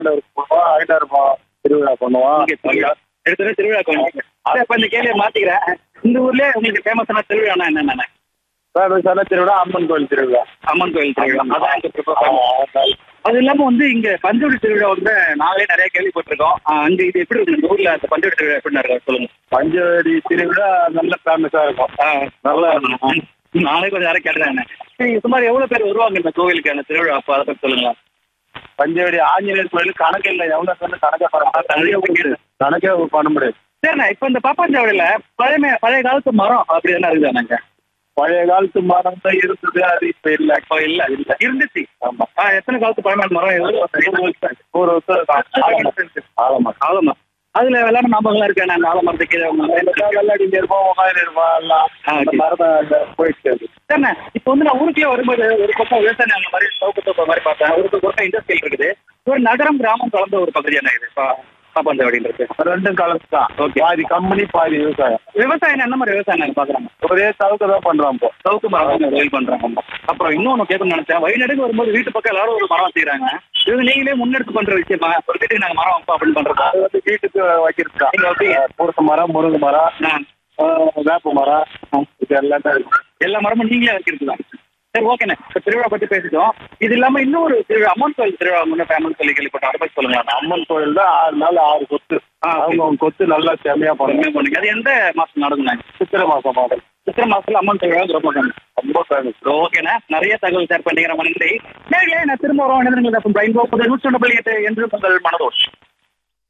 பண்ணுவோம் ஐநூறு திருவிழா பண்ணுவோம் இங்க திருவிழா. எடுத்தோடனே திருவிழா கோயில் சரி அப்ப இந்த கேள்வியை மாத்திக்கிறேன் இந்த ஊர்லயே உங்களுக்கு ஃபேமஸான திருவிழானா என்னென்ன ஃபேமஸான திருவிழா அம்மன் கோயில் திருவிழா அம்மன் கோயில் திருவிழா அதான் இங்க prefer ஆமா, பண்ணுவோம். ஆமா. அது இல்லாம வந்து இங்க பஞ்சவடி திருவிழா வந்து நாங்களே நிறைய கேள்விப்பட்டிருக்கோம் ஆஹ் அங்க இது எப்படி இருக்கு இந்த ஊர்ல அந்த பஞ்சவடி திருவிழா எப்படி இருக்கு சொல்லுங்க பஞ்சவடி திருவிழா நல்ல ஃபேமஸா இருக்கும் ஆஹ் நல்லா நானே கொஞ்சம் நேரம் கேட்டேன் சரி சுமார் எவ்வளவு பேர் வருவாங்க இந்த கோவிலுக்கு அந்த திருவிழா அப்ப அதை பத்தி சொல்லுங்க பஞ்சவடி ஆஞ்சநேயர் கோயில் கணக்கு இல்லை எவ்வளவு பேர் கணக்கே பண்ண நிறைய பேர். கணக்கே பண்ண முடியாது சரிண்ணா இப்ப இந்த பாப்பாஞ்சாவடியில பழைய பழைய காலத்து மரம் அப்படி என்ன இருக்குதானாங்க பழைய காலத்து மரம் தான் இருந்தது அது இப்ப இல்ல இப்போ இல்ல இல்ல இருந்துச்சு ஆமா ஆ, எத்தனை காலத்து பழமையான மரம் எவ்வளவு ஒரு வருஷம் ஆலமா ஆலமா அதுல விளையாட ஞாபகம்லாம் இருக்கா நான் ஆலமரத்துக்கு கீழே உங்க- வெள்ளாடி இருப்போம் உட்காந்து இருப்போம் எல்லாம் ஆ, அந்த okay. மரம் போயிட்டு இருக்கு. சரிண்ணே இப்போ வந்து நான் ஊருக்குள்ளே வரும்போது ஒரு பக்கம் விவசாயம் அந்த மாதிரி சவுக்கு தோப்பு மாதிரி பார்த்தேன் ஒரு பக்கம் இண்டஸ்ட்ரியல் இருக்குது ஒரு நகரம் கிராமம் கலந்த ஒரு பகுதியான இது பா- பாப்பாஞ்சாவடின்றது ரெண்டும் கலந்து தான் Okay. பாதி கம்பெனி பாதி விவசாயம் விவசாயம் என்ன மாதிரி விவசாயம் நாங்க பாக்குறாங்க ஒரே சவுக்கு தான் பண்றோம் இப்போ சவுக்கு மரம் தொழில் பண்றாங்க அப்புறம் இன்னொன்னு கேட்கணும்னு நினைச்சேன் வழிநடுங்க வரும்போது வீட்டு பக்கம் எல்லாரும் ஒரு மரம் செய்யறாங்க இது நீங்களே முன்னெடுத்து பண்ற விஷயமா ஒரு வீட்டுக்கு நாங்க மரம் வைப்போம் அப்படின்னு பண்றதா அது வந்து வீட்டுக்கு வைக்கிறது நீங்க வைப்பீங்க? தான் பூச மரம் முருங்கை மரம் நான் ஆஹ் வேப்ப மரம் இது எல்லாமே இருக்கு எல்லா மரமும் நீங்களே வைக்கிறது தான் சரி ஓகேண்ணே இப்போ திருவிழா பத்தி பேசிட்டோம் இது இல்லாம இன்னொரு திருவிழா அம்மன் கோயில் திருவிழா முன்ன ஃபேமஸ் சொல்லி கேள்விப்பட்டோம் அதை பத்தி சொல்லுங்களா அம்மன் கோயில் தான் ஆறு நாள் ஆறு கொத்து ஆ, okay. அவங்க அவங்க கொத்து நல்லா செம்மையா பண்ணுங்க பண்ணுங்க அது எந்த மாசம் நடக்குங்க சித்திரை மாசம் மாடல் சித்திரை மாசத்துல அம்மன் திருவிழா ரொம்ப ஃபேமஸ் ரொம்ப ஃபேமஸ் ஓகேண்ணா நிறைய தகவல் ஷேர் பண்ணிக்கிற நன்றி நேர்களே நான் திரும்ப வரோம் இணைந்திருங்கள் அப்போ பிரைன் போகுது நூற்றி ஒன்று புள்ளி எட்டு என்று உங்கள் மனதோடு